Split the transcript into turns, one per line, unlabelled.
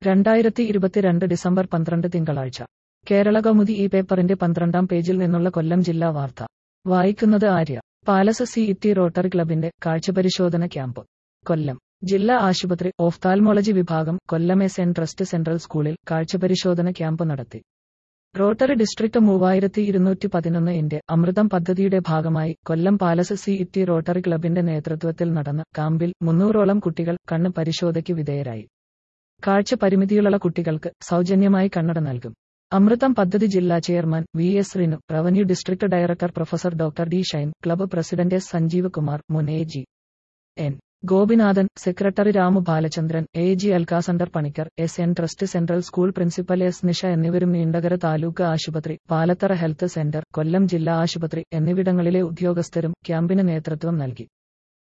രണ്ടായിരത്തി ഇരുപത്തിരണ്ട് ഡിസംബർ പന്ത്രണ്ട് തിങ്കളാഴ്ച കേരള കൗമുദി ഈ പേപ്പറിന്റെ പന്ത്രണ്ടാം പേജിൽ നിന്നുള്ള കൊല്ലം ജില്ലാ വാർത്ത വായിക്കുന്നത് Arya palace city rotary ക്ലബിന്റെ കാഴ്ചപരിശോധന ക്യാമ്പ് കൊല്ലം ജില്ലാ ആശുപത്രി ഓഫ്താൽമോളജി വിഭാഗം Kollam S N trust central സ്കൂളിൽ കാഴ്ചപരിശോധന ക്യാമ്പ് നടത്തി റോട്ടറി ഡിസ്ട്രിക്ട് മൂവായിരത്തി ഇരുന്നൂറ്റി പതിനൊന്ന് ഇന്റെ അമൃതം പദ്ധതിയുടെ ഭാഗമായി Kollam palace city rotary ക്ലബിന്റെ നേതൃത്വത്തിൽ നടന്ന ക്യാമ്പിൽ മുന്നൂറോളം കുട്ടികൾ കണ്ണ് പരിശോധയ്ക്ക് വിധേയരായി കാഴ്ച പരിമിതിയുള്ള കുട്ടികൾക്ക് സൗജന്യമായി കണ്ണട നൽകും അമൃതം പദ്ധതി ജില്ലാ chairman V S Rinu revenue district director professor doctor D Shine club president S Sanjeev Kumar മുൻ A G N Gopinathan secretary Ramu Balachandran A G Alexander Panicker S N trust central school principal S Nisha എന്നിവരും നീണ്ടകര താലൂക്ക് ആശുപത്രി പാലത്തറ ഹെൽത്ത് സെന്റർ കൊല്ലം ജില്ലാ ആശുപത്രി എന്നിവിടങ്ങളിലെ ഉദ്യോഗസ്ഥരും ക്യാമ്പിന് നേതൃത്വം നൽകി